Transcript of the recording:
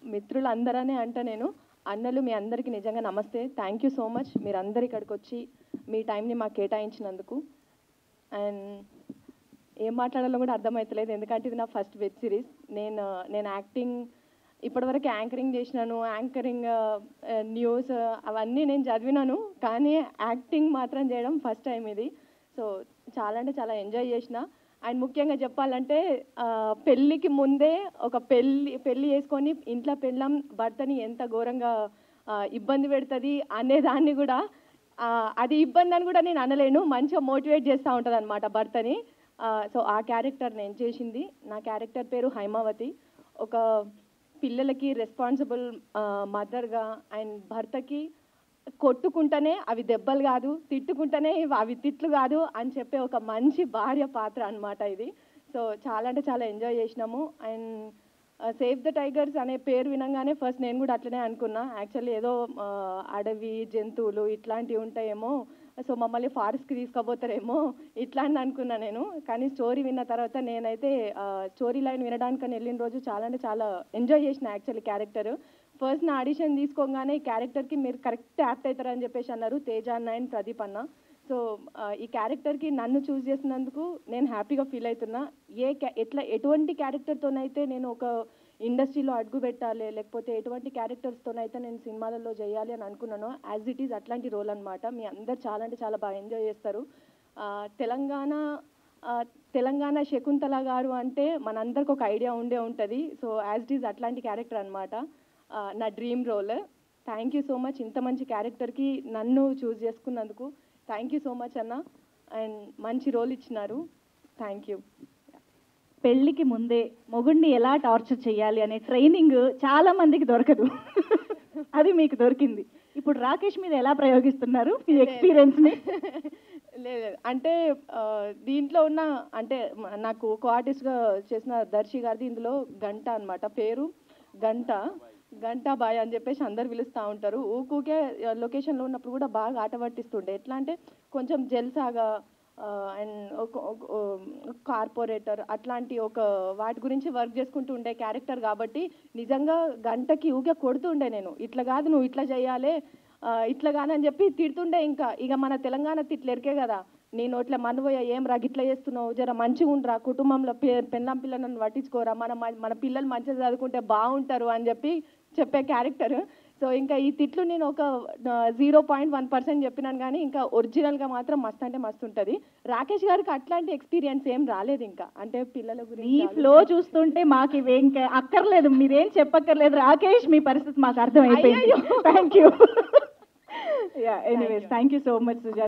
మిత్రులు అందరనే అంట నేను అన్నలు మీ అందరికీ నిజంగా నమస్తే థ్యాంక్ యూ సో మచ్ మీరు అందరు ఇక్కడికి వచ్చి మీ టైంని మాకు కేటాయించినందుకు అండ్ ఏం మాట్లాడాలో కూడా అర్థమవుతలేదు ఎందుకంటే ఇది నా ఫస్ట్ వెబ్ సిరీస్ నేను నేను యాక్టింగ్ ఇప్పటివరకు యాంకరింగ్ చేసినాను యాంకరింగ్ న్యూస్ అవన్నీ నేను చదివినాను కానీ యాక్టింగ్ మాత్రం చేయడం ఫస్ట్ టైం ఇది సో చాలా అంటే చాలా ఎంజాయ్ చేసిన అండ్ ముఖ్యంగా చెప్పాలంటే ఆ, పెళ్ళికి ముందే ఒక పెళ్ళి పెళ్ళి చేసుకొని ఇంట్లో పెళ్ళం భర్తని ఎంత ఘోరంగా ఆ, ఇబ్బంది పెడుతుంది అనేదాన్ని కూడా ఆ, అది ఇబ్బంది అని కూడా నేను అనలేను మంచిగా మోటివేట్ చేస్తూ ఉంటుంది అనమాట భర్తని సో ఆ క్యారెక్టర్ నేను చేసింది నా క్యారెక్టర్ పేరు హైమావతి ఒక పిల్లలకి రెస్పాన్సిబుల్ మదర్గా అండ్ భర్తకి కొట్టుకుంటేనే అవి దెబ్బలు కాదు తిట్టుకుంటేనే ఇవి అవి తిట్లు కాదు అని చెప్పే ఒక మంచి భార్య పాత్ర అన్నమాట ఇది సో చాలా అంటే చాలా ఎంజాయ్ చేసినాము అండ్ సేవ్ ద టైగర్స్ అనే పేరు వినంగానే ఫస్ట్ నేను కూడా అట్లనే అనుకున్నా యాక్చువల్లీ ఏదో ఆ, అడవి జంతువులు ఇట్లాంటివి ఉంటాయేమో సో మమ్మల్ని ఫారెస్ట్కి తీసుకుపోతారేమో ఇట్లాంటి అనుకున్నా నేను కానీ స్టోరీ విన్న తర్వాత నేనైతే స్టోరీ లైన్ వినడానికని వెళ్ళిన రోజు చాలా అంటే చాలా ఎంజాయ్ చేసిన యాక్చువల్లీ క్యారెక్టర్ ఫస్ట్ నా ఆడిషన్ తీసుకోగానే ఈ క్యారెక్టర్కి మీరు కరెక్ట్ యాప్ట్ అవుతారని చెప్పేసి అన్నారు తేజ అన్న అండ్ ప్రదీప్ అన్న సో ఆ, ఈ క్యారెక్టర్కి నన్ను చూస్ చేసినందుకు నేను హ్యాపీగా ఫీల్ అవుతున్నా ఏ క్యా- ఎట్లా ఎటువంటి క్యారెక్టర్తోనైతే నేను ఒక ఇండస్ట్రీలో అడుగు పెట్టాలి లేకపోతే ఎటువంటి క్యారెక్టర్స్తోనైతే నేను సినిమాలలో చేయాలి అని అనుకున్నానో యాజ్ ఇట్ ఈజ్ అట్లాంటి రోల్ అనమాట మీ అందరు చాలా అంటే చాలా బాగా ఎంజాయ్ చేస్తారు ఆ, తెలంగాణ ఆ, తెలంగాణ శకుంతల గారు అంటే మనందరికి ఒక ఐడియా ఉండే ఉంటుంది సో యాజ్ ఇట్ ఈజ్ అట్లాంటి క్యారెక్టర్ అనమాట నా dream role thank you so much ఇంత మంచి క్యారెక్టర్కి నన్ను చూస్ చేసుకున్నందుకు థ్యాంక్ యూ సో మచ్ అన్న అండ్ మంచి రోల్ ఇచ్చినారు థ్యాంక్ యూ పెళ్లికి ముందే మొగుడిని ఎలా టార్చర్ చేయాలి అనే ట్రైనింగ్ చాలా మందికి దొరకదు అది మీకు దొరికింది ఇప్పుడు రాకేష్ మీద ఎలా ప్రయోగిస్తున్నారు మీ ఎక్స్పీరియన్స్ ని లేదు లేదు. అంటే ఆ, దీంట్లో ఉన్న అంటే మ- నాకు కో ఆర్టిస్ట్గా చేసిన దర్శి గారిది ఇందులో గంట అన్నమాట పేరు గంట గంట బాయ్ అని చెప్పేసి అందరు పిలుస్తూ ఉంటారు ఊకూకే లొకేషన్లో ఉన్నప్పుడు కూడా బాగా ఆట పట్టిస్తుండే ఎట్లా అంటే కొంచెం జెల్సాగా అండ్ ఒక కార్పొరేటర్ అట్లాంటి ఒక వాటి గురించి వర్క్ చేసుకుంటూ ఉండే క్యారెక్టర్ కాబట్టి నిజంగా గంటకి ఊకే కొడుతుండే నేను ఇట్లా కాదు నువ్వు ఇట్లా చేయాలి ఆ, ఇట్లా కాదని చెప్పి తిడుతుండే ఇంకా ఇక మన తెలంగాణ తిట్లు ఎరికే కదా నీ నోట్ల మనవయ్య ఏం రా గిట్లా చేస్తున్నావు జర మంచిగా ఉండరా కుటుంబంలో పె- పెళ్ళాం పిల్లలను పట్టించుకోరా మన మన పిల్లలు మంచిగా చదువుకుంటే బాగుంటారు అని చెప్పి చెప్పే క్యారెక్టర్ సో ఇంకా ఈ తిట్లు నేను ఒక జీరో పాయింట్ వన్ పర్సెంట్ చెప్పినాను కానీ ఇంకా ఒరిజినల్గా మాత్రం మస్తు అంటే మస్తు ఉంటుంది రాకేష్ గారికి అట్లాంటి ఎక్స్పీరియన్స్ ఏం రాలేదు ఇంకా అంటే పిల్లల మీ గురించి ఫ్లో చూస్తుంటే మాకు ఇవేం క- అక్కర్లేదు మీరేం చెప్పక్కర్లేదు రాకేష్ మీ పరిస్థితి మాకు అర్థమైపోయింది అయ్యయ్యో. Thank you anyways thank you so much Sujatha